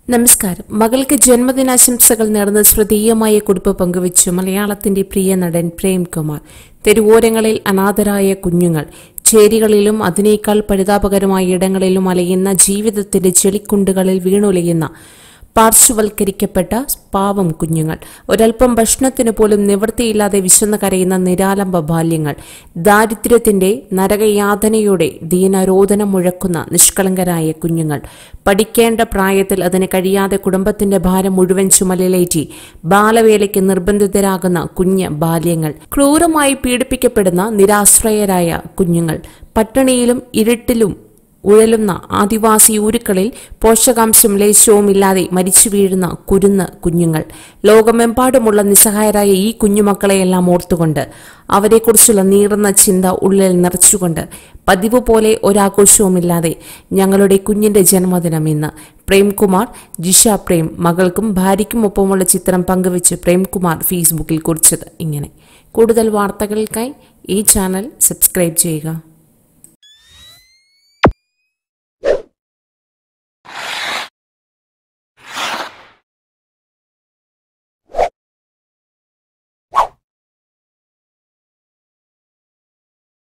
നമസ്കാരം മകൾക്ക് ജന്മദിനാശംസകൾ നേർന്ന് ശ്രദ്ധേയമായ കുറിപ്പ് പങ്കുവച്ചു മലയാളത്തിന്റെ പ്രിയ നടൻ പ്രേംകുമാർ തെരുവോരങ്ങളിൽ അനാഥരായ കുഞ്ഞുങ്ങൾ ചേരികളിലും അതിനേക്കാൾ പരിതാപകരമായ ഇടങ്ങളിലും അലയുന്ന ജീവിതത്തിന്റെ ചെളിക്കുണ്ടുകളിൽ വീണുലയുന്ന പാർശ്വവൽക്കരിക്കപ്പെട്ട പാവം കുഞ്ഞുങ്ങൾ ഒരൽപ്പം ഭക്ഷണത്തിന് പോലും നിവൃത്തിയില്ലാതെ വിശന്ന് കരയുന്ന നിരാലംബ ബാല്യങ്ങൾ ദാരിദ്ര്യത്തിന്റെ നരകയാതനയുടെ ദീനരോധനം മുഴക്കുന്ന നിഷ്കളങ്കരായ കുഞ്ഞുങ്ങൾ പഠിക്കേണ്ട പ്രായത്തിൽ അതിന് കഴിയാതെ കുടുംബത്തിന്റെ ഭാരം മുഴുവൻ ചുമലിലേറ്റി ബാലവേലയ്ക്ക് നിർബന്ധിതരാകുന്ന കുഞ്ഞ് ബാല്യങ്ങൾ ക്രൂരമായി പീഡിപ്പിക്കപ്പെടുന്ന നിരാശ്രയരായ കുഞ്ഞുങ്ങൾ പട്ടിണിയിലും ഇരുട്ടിലും ഉഴലുന്ന ആദിവാസി ഊരുക്കളിൽ പോഷകാംശം ലേശവുമില്ലാതെ മരിച്ചു വീഴുന്ന കുരുന്ന് കുഞ്ഞുങ്ങൾ ലോകമെമ്പാടുമുള്ള നിസ്സഹായരായ ഈ കുഞ്ഞുമക്കളെയെല്ലാം ഓർത്തുകൊണ്ട് അവരെക്കുറിച്ചുള്ള നീറുന്ന ചിന്ത ഉള്ളിൽ നിറച്ചുകൊണ്ട് പതിവ് പോലെ ഒരാഘോഷവുമില്ലാതെ ഞങ്ങളുടെ കുഞ്ഞിന്റെ ജന്മദിനം ഇന്ന് പ്രേംകുമാർ ജിഷ പ്രേം മകൾക്കും ഭാര്യയ്ക്കുമൊപ്പമുള്ള ചിത്രം പങ്കുവച്ച് പ്രേംകുമാർ ഫേസ്ബുക്കിൽ കുറിച്ചത് ഇങ്ങനെ കൂടുതൽ വാർത്തകൾക്കായി ഈ ചാനൽ സബ്സ്ക്രൈബ് ചെയ്യുക